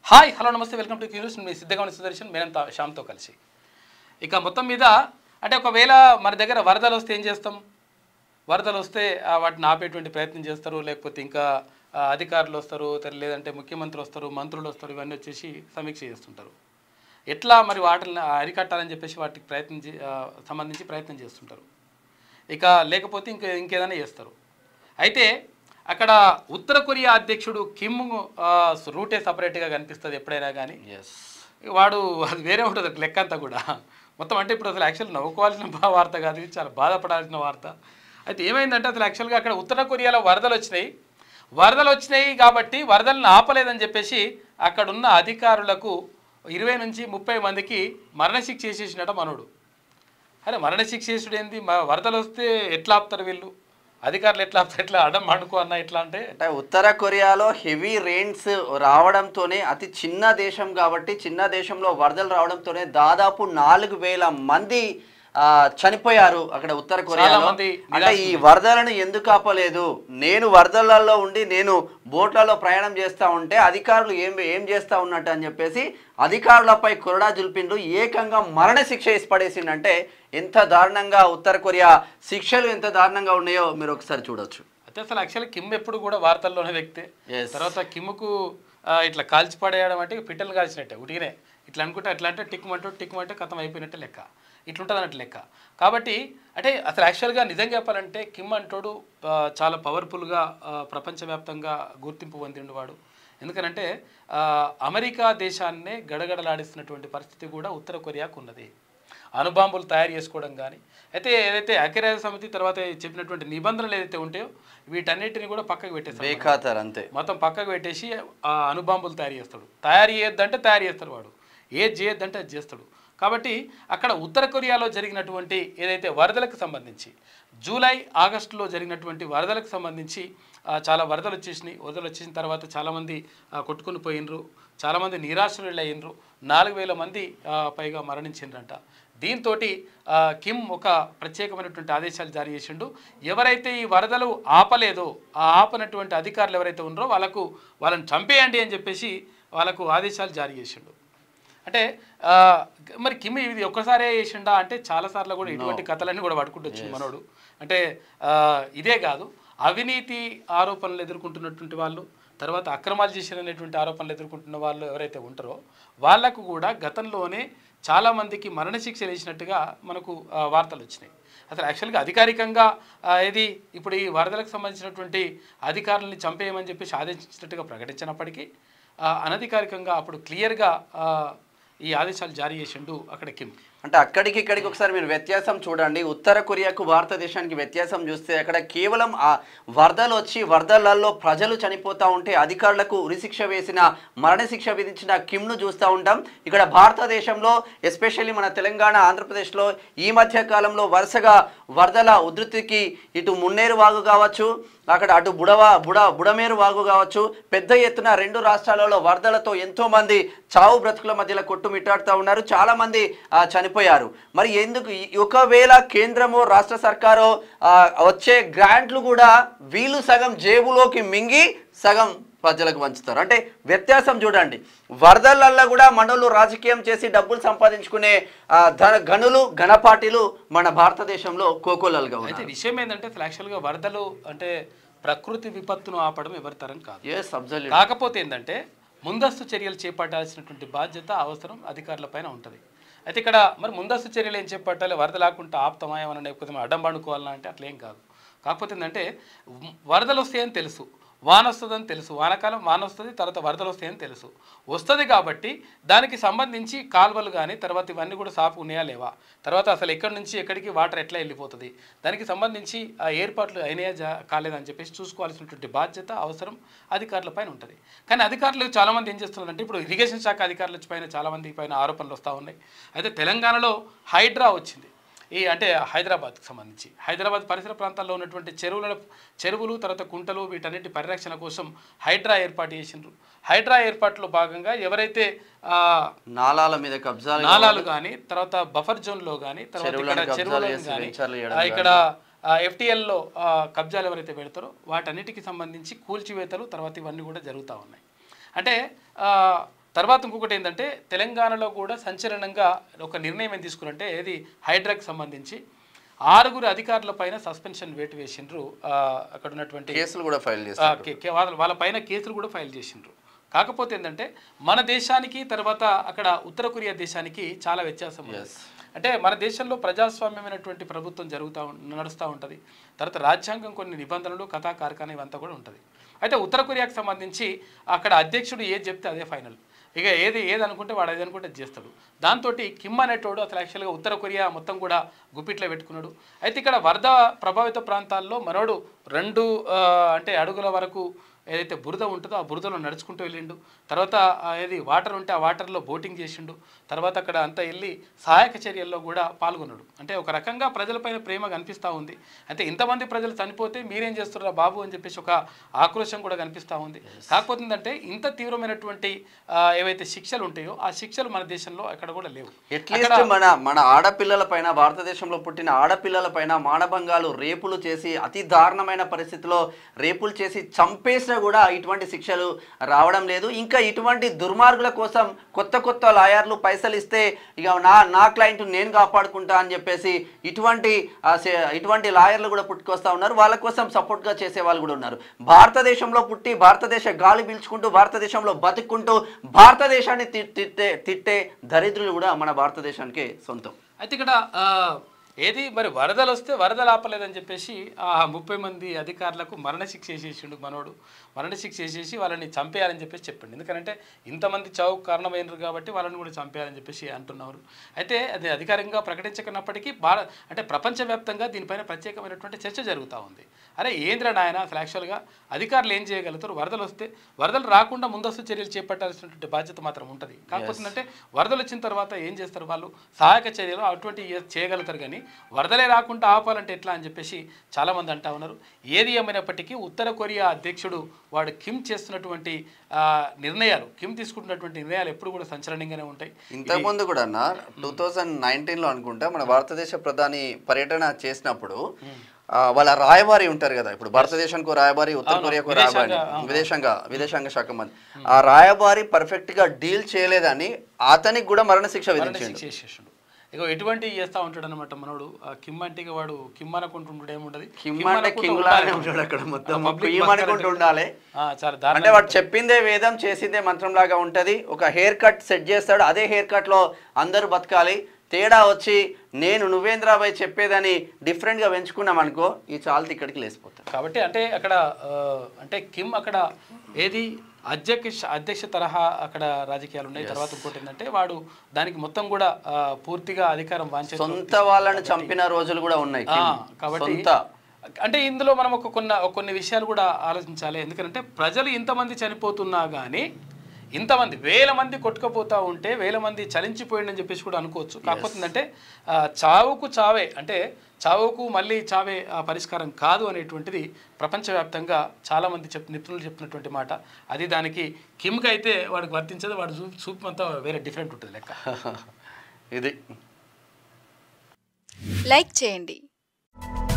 Hi hello నమస్తే welcome to క్యూస్ మీ సిద్ధగమని సుదర్శన్ మేనంత శ్యామ్తో కలిసి ఇక మొత్తం మీద అంటే ఒకవేళ మన దగ్గర వరదలు వస్తే ఏం చేస్తాం వరదలు వస్తే ఆ, వాటిని ఆపేటువంటి ప్రయత్నం చేస్తారు లేకపోతే ఇంకా ఆ, అధికారులు వస్తారు తెర- లేదంటే ముఖ్యమంత్రి వస్తారు మంత్రులు వస్తారు ఇవన్నీ వచ్చేసి సమీక్ష చేస్తుంటారు ఎట్లా మరి వాటిని అరికట్టాలని చెప్పేసి వాటికి ప్రయత్నం చే- ఆ, సంబంధించి ప్రయత్నం చేస్తుంటారు ఇక లేకపోతే ఇంక ఇంకేదైనా చేస్తారు అయితే అక్కడ ఉత్తర కొరియా అధ్యక్షుడు కిమ్ ఆ, రూటే సపరేట్గా కనిపిస్తుంది ఎప్పుడైనా కానీ ఎస్ వాడు అది వేరే ఉంటుంది లెక్క అంతా కూడా మొత్తం అంటే ఇప్పుడు అసలు యాక్చువల్ నవ్వుకోవాల్సిన బా- వార్త కాదు ఇది చాలా బాధపడాల్సిన వార్త అయితే ఏమైందంటే అసలు యాక్చువల్గా అక్కడ ఉత్తర కొరియాలో వరదలు వచ్చినాయి వరదలు వచ్చినాయి కాబట్టి వరదలను ఆపలేదని చెప్పేసి అక్కడున్న అధికారులకు ఇరవై నుంచి ముప్పై మందికి మరణశిక్ష చేసేసినట మనోడు అరే మరణశిక్ష చేసుడు ఏంది మ- వరదలు వస్తే ఎట్లా ఆపుతారు వీళ్ళు అధికారులు ఎట్లా ఆపుతారు ఎట్లా అడ్డం మాడుకో అన్న ఎట్లా అంటే అంటే ఉత్తర కొరియాలో హెవీ రెయిన్స్ రావడంతోనే అతి చిన్న దేశం కాబట్టి చిన్న దేశంలో వరదలు రావడంతోనే దాదాపు నాలుగు వేల మంది ఆ, చనిపోయారు అక్కడ ఉత్తర కొరియాలో మంది అంటే ఈ వరదలను ఎందుకు ఆపలేదు నేను వరదలలో ఉండి నేను బోట్లలో ప్రయాణం చేస్తా ఉంటే అధికారులు ఏం ఏం చేస్తా ఉన్నట్టు అని చెప్పేసి అధికారులపై కొరడా జుల్పిండు ఏకంగా మరణ శిక్ష వేసి పడేసిండంటే ఎంత దారుణంగా ఉత్తర కొరియా శిక్షలు ఎంత దారుణంగా ఉన్నాయో మీరు ఒకసారి చూడొచ్చు అయితే అసలు యాక్చువల్లీ కిమ్ ఎప్పుడు కూడా వార్తల్లోనే వ్యక్తే Yes. తర్వాత కిమ్కు ఆ, ఇట్లా కాల్చి పడేయడం అంటే పిట్టలు కాల్చినట్టే ఉటికినే ఇట్లా అనుకుంటే అట్లా అంటే టిక్మంటూ టిక్మంటే కథం అయిపోయినట్టే లెక్క ఇట్లుంటుంది అన్నట్టు లెక్క కాబట్టి అంటే అసలు యాక్చువల్గా నిజంగా చెప్పాలంటే కిమ్ అంటోడు ఆ, చాలా పవర్ఫుల్గా ప్రపంచవ్యాప్తంగా గుర్తింపు పొందిండు వాడు ఎందుకనంటే ఆ, అమెరికా దేశాన్నే గడగడలాడిస్తున్నటువంటి పరిస్థితి కూడా ఉత్తర కొరియాకు ఉన్నది అణుబాంబులు తయారు చేసుకోవడం కానీ అయితే ఏదైతే ఐక్యరాజ్య సమితి తర్వాత చెప్పినటువంటి నిబంధనలు ఏదైతే ఉంటాయో వీటన్నిటిని కూడా పక్కకు పెట్టేస్తారు బేఖాతర్ అంతే మొత్తం పక్కకు పెట్టేసి ఆ అణుబాంబులు తయారు చేస్తాడు తయారు చేయొద్దంటే తయారు చేస్తాడు వాడు ఏది చేయొద్దంటే అది చేస్తాడు కాబట్టి అక్కడ ఉత్తర కొరియాలో జరిగినటువంటి ఏదైతే వరదలకు సంబంధించి జూలై ఆగస్టులో జరిగినటువంటి వరదలకు సంబంధించి ఆ, చాలా వరదలు వచ్చేసినాయి వరదలు వచ్చేసిన తర్వాత చాలామంది ఆ, కొట్టుకుని పోయినరు చాలామంది నిరాశ్రులు అయినరు నాలుగు వేల మంది ఆ, పైగా మరణించిండ్రంట దీంతో కిమ్ ఒక ప్రత్యేకమైనటువంటి ఆదేశాలు జారీ చేసిండు ఎవరైతే ఈ వరదలు ఆపలేదో ఆ ఆపనటువంటి అధికారులు ఎవరైతే ఉన్నారో వాళ్ళకు వాళ్ళని చంపేయండి అని చెప్పేసి వాళ్ళకు ఆదేశాలు జారీ చేసిండు అంటే ఆ, మరి కిమ్ ఇది ఒక్కసారే చేసిండా అంటే చాలాసార్లు కూడా ఇటువంటి కథలన్నీ కూడా పడుకుంటూ వచ్చింది మనోడు అంటే ఆ, ఇదే కాదు అవినీతి ఆరోపణలు ఎదుర్కొంటున్నటువంటి వాళ్ళు తర్వాత అక్రమాలు చేసినటువంటి ఆరోపణలు ఎదుర్కొంటున్న వాళ్ళు ఎవరైతే ఉంటారో వాళ్లకు కూడా గతంలోనే చాలామందికి మరణశిక్ష వేసినట్టుగా మనకు ఆ, వార్తలు వచ్చినాయి అసలు యాక్చువల్గా అధికారికంగా ఆ, ఇది ఇప్పుడు ఈ వరదలకు సంబంధించినటువంటి అధికారులని చంపేయమని చెప్పేసి ఆదేశించినట్టుగా ప్రకటించినప్పటికీ ఆ, అనధికారికంగా అప్పుడు క్లియర్గా ఆ, ఈ ఆదేశాలు జారీ చేసిండు అక్కడ కిమ్ అంటే అక్కడికి ఇక్కడికి ఒకసారి మీరు వ్యత్యాసం చూడండి ఉత్తర కొరియాకు భారతదేశానికి వ్యత్యాసం చూస్తే అక్కడ కేవలం ఆ వరదలు వచ్చి వరదలలో ప్రజలు చనిపోతూ ఉంటే అధికారులకు ఉరిశిక్ష వేసిన మరణశిక్ష విధించిన కిమ్ను చూస్తూ ఉంటాం ఇక్కడ భారతదేశంలో ఎస్పెషల్లీ మన తెలంగాణ ఆంధ్రప్రదేశ్లో ఈ మధ్య కాలంలో వరుసగా వరదల ఉధృతికి ఇటు మున్నేరు వాగు కావచ్చు అక్కడ అటు బుడవ బుడ బుడమేరు వాగు కావచ్చు పెద్ద ఎత్తున రెండు రాష్ట్రాలలో వరదలతో ఎంతో మంది చావు బ్రతుకుల మధ్యలో కొట్టుమిట్టాడుతూ ఉన్నారు చాలా మంది ఆ, చనిపోయారు మరి ఎందుకు ఈ- ఒకవేళ కేంద్రమో రాష్ట్ర సర్కారో ఆ, వచ్చే గ్రాంట్లు కూడా వీళ్ళు సగం జేబులోకి మింగి సగం ప్రజలకు పంచుతారు అంటే వ్యత్యాసం చూడండి వరదలల్లో కూడా మనోళ్ళు రాజకీయం చేసి డబ్బులు సంపాదించుకునే ఆ, ధన గనులు ఘనపాటిలు మన భారతదేశంలో కోకోలలుగా అయితే ఉన్నాయి విషయం ఏంటంటే అసలు యాక్చువల్గా వరదలు అంటే ప్రకృతి విపత్తును ఆపడం ఎవరి తరం కాదు ఎస్ అబ్జల్యూట్ కాకపోతే ఏంటంటే ముందస్తు చర్యలు చేపట్టాల్సినటువంటి బాధ్యత అవసరం అధికారుల పైన ఉంటుంది అయితే ఇక్కడ మరి ముందస్తు చర్యలు ఏం చేపట్టాలి వరద లేకుండా ఆపుతామా ఏమన్నా లేకపోతే మనం అడ్డం పండుకోవాలన్నా అంటే అట్లేం కాదు కాకపోతే ఏంటంటే వ- వరదలు వస్తాయని తెలుసు వాన వస్తుందని తెలుసు వానాకాలం వాన వస్తుంది తర్వాత వరదలు వస్తాయని తెలుసు వస్తుంది కాబట్టి దానికి సంబంధించి కాలువలు కానీ తర్వాత ఇవన్నీ కూడా సాఫ్ ఉన్నాయా లేవా తర్వాత అసలు ఎక్కడి నుంచి ఎక్కడికి వాటర్ ఎట్లా వెళ్ళిపోతుంది దానికి సంబంధించి ఆ ఏర్పాట్లు అయినాయా జా కాలేదని చెప్పేసి చూసుకోవాల్సినటువంటి బాధ్యత అవసరం అధికారుల పైన ఉంటుంది కానీ అధికారులు చాలామంది ఏం చేస్తున్నారంటే ఇప్పుడు ఇరిగేషన్ శాఖ అధికారుల పైన చాలామంది పైన ఆరోపణలు వస్తూ ఉన్నాయి అయితే తెలంగాణలో హైడ్రా వచ్చింది ఈ అంటే హైదరాబాద్కి సంబంధించి హైదరాబాద్ పరిసర ప్రాంతాల్లో ఉన్నటువంటి చెరువుల చెరువులు తర్వాత కుంటలు వీటన్నిటి పరిరక్షణ కోసం హైడ్రా ఏర్పాటు చేసిండ్రు హైడ్రా ఏర్పాటులో భాగంగా ఎవరైతే ఆ, నాలాల మీద కబ్జాలు నాలాలు కానీ తర్వాత బఫర్ జోన్లో కానీ తర్వాత చెరువులను ఇక్కడ కబ్జాలు చెరువులను చేసి కానీ వెంచర్లు చేయడం ఆ, ఇక్కడ ఎఫ్టీఎల్లో కబ్జాలు ఎవరైతే పెడతారో వాటన్నిటికి సంబంధించి కూల్చివేతలు తర్వాత ఇవన్నీ కూడా జరుగుతూ ఉన్నాయి అంటే ఆ, తర్వాత ఇంకొకటి ఏంటంటే తెలంగాణలో కూడా సంచలనంగా ఒక నిర్ణయం ఏం తీసుకున్నారంటే ఏది హైడ్రాకి సంబంధించి ఆరుగురు అధికారుల పైన సస్పెన్షన్ వేటు వేసిండ్రు ఆ, అక్కడ ఉన్నటువంటి కేసులు కూడా ఫైల్ ఆ, చేస్తారు కే- కే- వాళ్ళ వాళ్ళ పైన కేసులు కూడా ఫైల్ చేసిండ్రు కాకపోతే ఏంటంటే మన దేశానికి తర్వాత అక్కడ ఉత్తర కొరియా దేశానికి చాలా వ్యత్యాసం ఉంది Yes. అంటే మన దేశంలో ప్రజాస్వామ్యమైనటువంటి ప్రభుత్వం జరుగుతూ నడుస్తూ ఉంటుంది తర్వాత రాజ్యాంగం కొన్ని నిబంధనలు కథా కార్ఖానా ఇవంతా కూడా ఉంటుంది అయితే ఉత్తర కొరియాకు సంబంధించి అక్కడ అధ్యక్షుడు ఏది చెప్తే అదే ఫైనల్ ఇక ఏది ఏది అనుకుంటే వాడు ఏది అనుకుంటే అది చేస్తాడు దాంతో కిమ్ అనేటోడు అసలు యాక్చువల్గా ఉత్తర కొరియా మొత్తం కూడా గుప్పిట్లో పెట్టుకున్నాడు అయితే ఇక్కడ వరద ప్రభావిత ప్రాంతాల్లో మనోడు రెండు ఆ, అంటే అడుగుల వరకు ఏదైతే బురద ఉంటుందో ఆ బురదలో నడుచుకుంటూ వెళ్ళిండు తర్వాత ఆ ఏది వాటర్ ఉంటే ఆ వాటర్లో బోటింగ్ చేసిండు తర్వాత అక్కడ అంతా వెళ్ళి సహాయక చర్యల్లో కూడా పాల్గొన్నాడు అంటే ఒక రకంగా ప్రజలపైన ప్రేమ కనిపిస్తూ ఉంది అయితే ఇంతమంది ప్రజలు చనిపోతే మీరేం చేస్తున్నారా బాబు అని చెప్పేసి ఒక ఆక్రోశం కూడా కనిపిస్తూ ఉంది కాకపోతే ఏంటంటే ఇంత తీవ్రమైనటువంటి ఆ, ఏవైతే శిక్షలు ఉంటాయో ఆ శిక్షలు మన దేశంలో ఎక్కడ కూడా లేవు అట్లీస్ట్ మన మన ఆడపిల్లల పైన భారతదేశంలో పుట్టిన ఆడపిల్లల పైన మానభంగాలు రేపులు చేసి అతి దారుణమైన పరిస్థితిలో రేపులు చేసి చంపేసినా కూడా ఇటువంటి శిక్షలు రావడం లేదు ఇంకా ఇటువంటి దుర్మార్గుల కోసం కొత్త కొత్త లాయర్లు పైసలు ఇస్తే ఇక నా నా క్లయింట్ నేను కాపాడుకుంటా అని చెప్పేసి ఇటువంటి ఆ, సే- ఇటువంటి లాయర్లు కూడా పుట్టుకొస్తా ఉన్నారు వాళ్ళ కోసం సపోర్ట్గా చేసే వాళ్ళు కూడా ఉన్నారు భారతదేశంలో పుట్టి భారతదేశ గాలి పీల్చుకుంటూ భారతదేశంలో బతుక్కుంటూ భారతదేశాన్ని తి- తిట్టే తిట్టే దరిద్రులు కూడా మన భారతదేశానికి సొంతం అయితే ఇక్కడ ఆ, ఏది మరి వరదలు వస్తే వరదలు ఆపలేదని చెప్పేసి ఆ ముప్పై మంది అధికారులకు మరణశిక్ష వేసేసిండు మనోడు మరణశిక్ష వేసేసి వాళ్ళని చంపేయాలని చెప్పేసి చెప్పిండు ఎందుకంటే ఇంతమంది చావుకు కారణమైనరు కాబట్టి వాళ్ళని కూడా చంపేయాలని చెప్పేసి అంటున్నారు అయితే అది అధికారికంగా ప్రకటించకున్నప్పటికీ భారత అంటే ప్రపంచవ్యాప్తంగా దీనిపైన ప్రత్యేకమైనటువంటి చర్చ జరుగుతూ ఉంది అరే ఏంద్ర నాయన అసలు యాక్చువల్గా అధికారులు ఏం చేయగలుగుతారు వరదలు వస్తే వరదలు రాకుండా ముందస్తు చర్యలు చేపట్టాల్సినటువంటి బాధ్యత మాత్రం ఉంటుంది కాకపోతే ఏంటంటే వరదలు వచ్చిన తర్వాత ఏం చేస్తారు వాళ్ళు సహాయక చర్యలు అటువంటి ఏ- చేయగలుగుతారు కానీ వరదలే రాకుండా ఆపాలంటే ఎట్లా అని చెప్పేసి చాలామంది అంటా ఉన్నారు ఏది ఏమైనప్పటికీ ఉత్తర కొరియా అధ్యక్షుడు వాడు కిమ్ చేస్తున్నటువంటి ఆ, నిర్ణయాలు కిమ్ తీసుకుంటున్నటువంటి నిర్ణయాలు ఎప్పుడు కూడా సంచలనంగానే ఉంటాయి ఇంతకుముందు కూడా అన్న టూ థౌజండ్ నైన్టీన్లో అనుకుంటా మన భారతదేశ ప్రధాని పర్యటన చేసినప్పుడు ఆ, వాళ్ళ రాయబారి ఉంటారు కదా ఇప్పుడు భారతదేశానికి రాయబారి ఉత్తర అవును, కొరియాకు విదేశాంగ, రాయబారి అవును. విదేశాంగ విదేశాంగ శాఖ మంత్రి ఆ రాయబారి పర్ఫెక్ట్ గా డీల్ చేయలేదని అతనికి కూడా మరణశిక్ష విధించిండు మరణశిక్ష చేసేసాడు ఇక ఎటువంటి చేస్తా ఉంటాడు అనమాట మనోడు ఆ కిమ్ అంటే ఇక వాడు కిమ్ అనుకుంటుంటాడు ఏముంటది కిమ్ కిమ్ అంటే అనుకుంటూ కింగ్ ఉండాలి. లానే ఉంటాడు అక్కడ మొత్తం ఆ public కుయ్యం bus అనుకుంటూ కరెక్ట్. ఉండాలి ఆ, చాలా అంటే దారుణంగా వాడు చెప్పిందే వేదం చేసిందే మంత్రం లాగా ఉంటది ఒక హెయిర్ కట్ సెట్ చేస్తాడు అదే హెయిర్ కట్ లో అందరూ బతకాలి తేడా వచ్చి నేను నువ్వేంద్రాబాయ్ చెప్పేదని డిఫరెంట్ గా పెంచుకున్నాం అనుకో ఈ చాలతి ఇక్కడికి లేసిపోతాం కాబట్టి అంటే అక్కడ ఆ, అంటే కిమ్ అక్కడ ఏది అధ్యక్ష అధ్యక్ష తరహా అక్కడ రాజకీయాలు ఉన్నాయి తర్వాత ఇంకోటి ఏంటంటే వాడు దానికి మొత్తం కూడా ఆ, పూర్తిగా అధికారం వాంచే సొంత వాళ్ళని చంపిన రోజులు కూడా ఉన్నాయి ఆ, కిమ్. కాబట్టి సొంత అంటే ఇందులో మనం ఒక కొన్ని ఒక కొన్ని విషయాలు కూడా ఆలోచించాలి ఎందుకంటే ప్రజలు ఇంతమంది చనిపోతున్నా కానీ ఇంతమంది వేల మంది కొట్టుకుపోతా ఉంటే వేల మంది చలించిపోయిందని చెప్పేసి కూడా అనుకోవచ్చు కాకపోతే ఏంటంటే ఆ, చావుకు చావే అంటే చావుకు మళ్ళీ చావే ఆ, పరిష్కారం కాదు అనేటువంటిది ప్రపంచవ్యాప్తంగా చాలామంది చెప్ నిపుణులు చెప్పినటువంటి మాట అది దానికి కిమ్కి అయితే వాడికి వర్తించదు వాడు చూ చూపు అంతా వేరే డిఫరెంట్ ఉంటుంది లెక్క ఇది లైక్ చేయండి